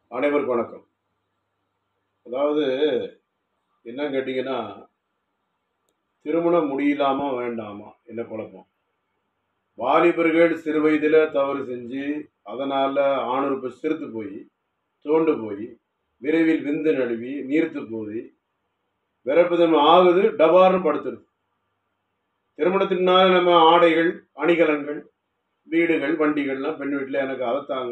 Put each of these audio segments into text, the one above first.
அனைவருக்கும் வணக்கம் அதாவது என்ன கேட்டிங்கன்னா திருமணம் முடியலாமா வேண்டாமா என்ன குழப்பம் வாலிபர்கள் சிறு வயதில் தவறு செஞ்சு அதனால் ஆணுறுப்பு சிறுத்து போய் தோண்டு போய் விரைவில் விந்து நழுவி நீர்த்து போய் விரப்பதம் ஆகுது டபார்னு படுத்துருது திருமணத்தினால நம்ம ஆடைகள் அணிகலன்கள் வீடுகள் வண்டிகள்லாம் பெண் வீட்டில் எனக்கு அதைத்தாங்க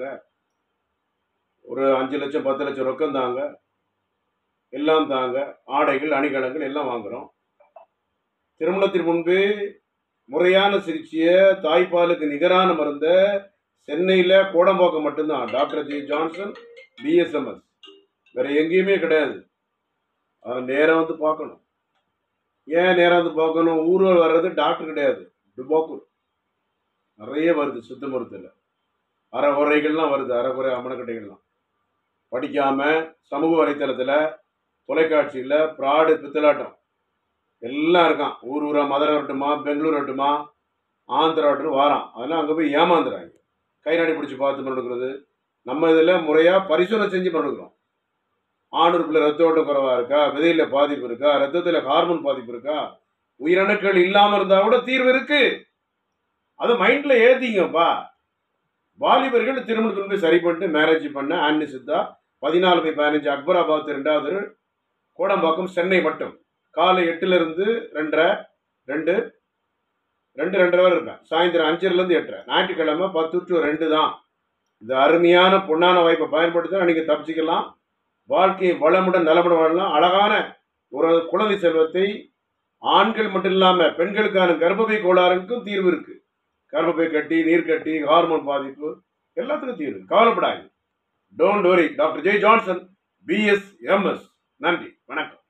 ஒரு அஞ்சு லட்சம் பத்து லட்சம் ரொக்கம் தாங்க எல்லாம் தாங்க ஆடைகள் அணிகலன்கள் எல்லாம் வாங்குறோம் திருமணத்திற்கு முன்பே முறையான சிகிச்சையை தாய்ப்பாலுக்கு நிகரான மருந்த சென்னையில் கோடம்பாக்கம் மட்டும்தான் டாக்டர் ஜி ஜான்சன் பிஎஸ்எம்எஸ் வேற எங்கேயுமே கிடையாது அதை நேராக வந்து பார்க்கணும் ஏன் நேராக வந்து பார்க்கணும் ஊரில் வர்றது டாக்டர் கிடையாது டுபாக்கூர் நிறைய வருது சுத்த மருத்துவத்தில் அறகுறைகள்லாம் வருது அறகுறை அமனக்கட்டைகள்லாம் படிக்காம சமூக வலைத்தளத்தில் தொலைக்காட்சியில் ப்ராடு பித்தலாட்டம் எல்லாம் இருக்கான் ஊர் ஊரா மதுரை வரட்டுமா பெங்களூர் வரட்டுமா ஆந்திரா வரட்டும் வாரான் அதெல்லாம் அங்கே போய் ஏமாந்துறாங்க கை நாடி பிடிச்சி பார்த்து பண்ணுறது நம்ம இதில் முறையாக பரிசோதனை செஞ்சு பண்ணுறோம் ஆணுறுப்பில் ரத்த ஓட்டம் குறைவாக இருக்கா விதையில் பாதிப்பு இருக்கா ரத்தத்தில் ஹார்மோன் பாதிப்பு இருக்கா உயிரணுக்கள் இல்லாமல் இருந்தால் கூட தீர்வு இருக்கு அதை மைண்டில் ஏற்றிங்கப்பா வாலிபர்கள் திருமணத்துக்கு போய் சரி பண்ணிட்டு மேரேஜ் பண்ண ஆன்னி சித்தா பதினாலு பை பதினஞ்சு அக்பராபாத் ரெண்டாவது கோடம்பாக்கம் சென்னை மட்டும் காலை எட்டுல இருந்து ரெண்டரை ரெண்டு ரெண்டு ரெண்டரை வரை இருப்பேன் சாயந்தரம் அஞ்சரைலேருந்து எட்டரை ஞாயிற்றுக்கிழமை பத்து டு ரெண்டு தான் இந்த அருமையான பொன்னான வாய்ப்பை பயன்படுத்தினா நீங்கள் தப்பிச்சுக்கலாம் வாழ்க்கையை வளமுடன் நலமுடன் வாழலாம் அழகான ஒரு குழந்தை செல்வத்தை ஆண்கள் மட்டும் இல்லாமல் பெண்களுக்கான கர்ப்பப்பை கோளாறுக்கும் தீர்வு இருக்கு கர்ப்பப்பை கட்டி நீர் கட்டி ஹார்மோன் பாதிப்பு எல்லாத்துக்கும் தீர்வு கவலைப்படாது don't worry doctor Jai Johnson BS MS நன்றி வணக்கம்